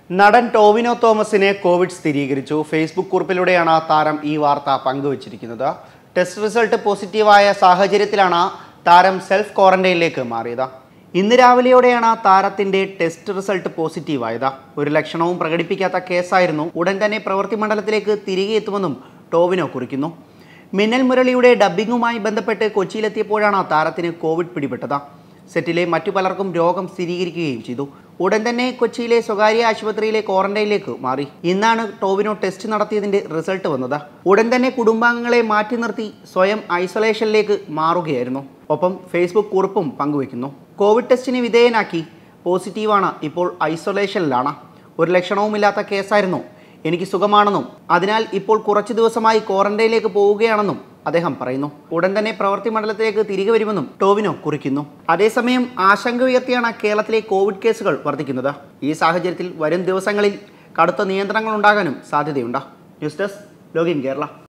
നടൻ ടോവിനോ തോമസിന് കോവിഡ് സ്ഥിരീകരിച്ചു ഫേസ്ബുക്ക് കുറിപ്പിലൂടെയാണ് താരം ഈ വാർത്ത പങ്കുവച്ചിരിക്കുന്നത് ടെസ്റ്റ് റിസൾട്ട് പോസിറ്റീവായ സാഹചര്യത്തിലാണ് താരം സെൽഫ് ക്വാറന്റൈനിലേക്ക് മാറിയത് ഇന്ന് രാവിലെയോടെയാണ് താരത്തിന്റെ ടെസ്റ്റ് റിസൾട്ട് പോസിറ്റീവായത് ഒരു ലക്ഷണവും പ്രകടിപ്പിക്കാത്ത കേസായിരുന്നു ഉടൻ തന്നെ പ്രവൃത്തി മണ്ഡലത്തിലേക്ക് തിരികെ എത്തുമെന്നും ടോവിനോ കുറിക്കുന്നു മിന്നൽ മുരളിയുടെ ഡബ്ബിങ്ങുമായി ബന്ധപ്പെട്ട് കൊച്ചിയിലെത്തിയപ്പോഴാണ് താരത്തിന് കോവിഡ് പിടിപെട്ടത് സെറ്റിലെ മറ്റു പലർക്കും രോഗം സ്ഥിരീകരിക്കുകയും ചെയ്തു ഉടൻ തന്നെ കൊച്ചിയിലെ സ്വകാര്യ ആശുപത്രിയിലെ ക്വാറന്റൈനിലേക്ക് മാറി ഇന്നാണ് ടോവിനോ ടെസ്റ്റ് നടത്തിയതിന്റെ റിസൾട്ട് വന്നത് ഉടൻ തന്നെ കുടുംബാംഗങ്ങളെ മാറ്റി നിർത്തി സ്വയം ഐസൊലേഷനിലേക്ക് മാറുകയായിരുന്നു ഒപ്പം ഫേസ്ബുക്ക് കുറിപ്പും പങ്കുവെക്കുന്നു കോവിഡ് ടെസ്റ്റിന് വിധേയനാക്കി പോസിറ്റീവാണ് ഇപ്പോൾ ഐസൊലേഷനിലാണ് ഒരു ലക്ഷണവുമില്ലാത്ത കേസായിരുന്നു എനിക്ക് സുഖമാണെന്നും അതിനാൽ ഇപ്പോൾ കുറച്ചു ദിവസമായി ക്വാറന്റൈനിലേക്ക് പോവുകയാണെന്നും അദ്ദേഹം പറയുന്നു ഉടൻ തന്നെ പ്രവൃത്തി മണ്ഡലത്തിലേക്ക് തിരികെ വരുമെന്നും ടോവിനോ കുറിക്കുന്നു അതേസമയം ആശങ്ക ഉയർത്തിയാണ് കേരളത്തിലെ കോവിഡ് കേസുകൾ വർദ്ധിക്കുന്നത് ഈ സാഹചര്യത്തിൽ വരും ദിവസങ്ങളിൽ കടുത്ത നിയന്ത്രണങ്ങൾ ഉണ്ടാകാനും സാധ്യതയുണ്ട് ന്യൂസ് ഡെസ്ക് ലോഗിൻ കേരള